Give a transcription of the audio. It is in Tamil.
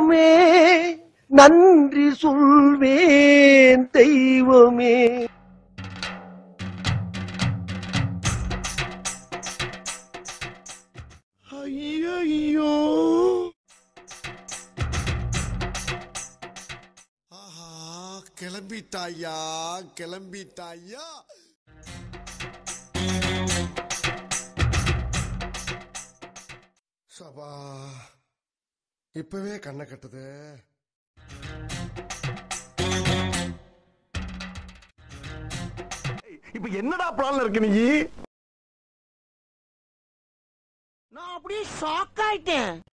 தெய்வமே நன்றி சொல்வேன் தெய்வமே ஐயோ ஆஹா கிளம்பிட்டாயா கிளம்பிட்டாயா சபா இப்பவே கண்ணை கட்டுது இப்ப என்னடா பிளான்ல இருக்கு நீ நான் அப்படியே ஷாக் ஆயிட்டேன்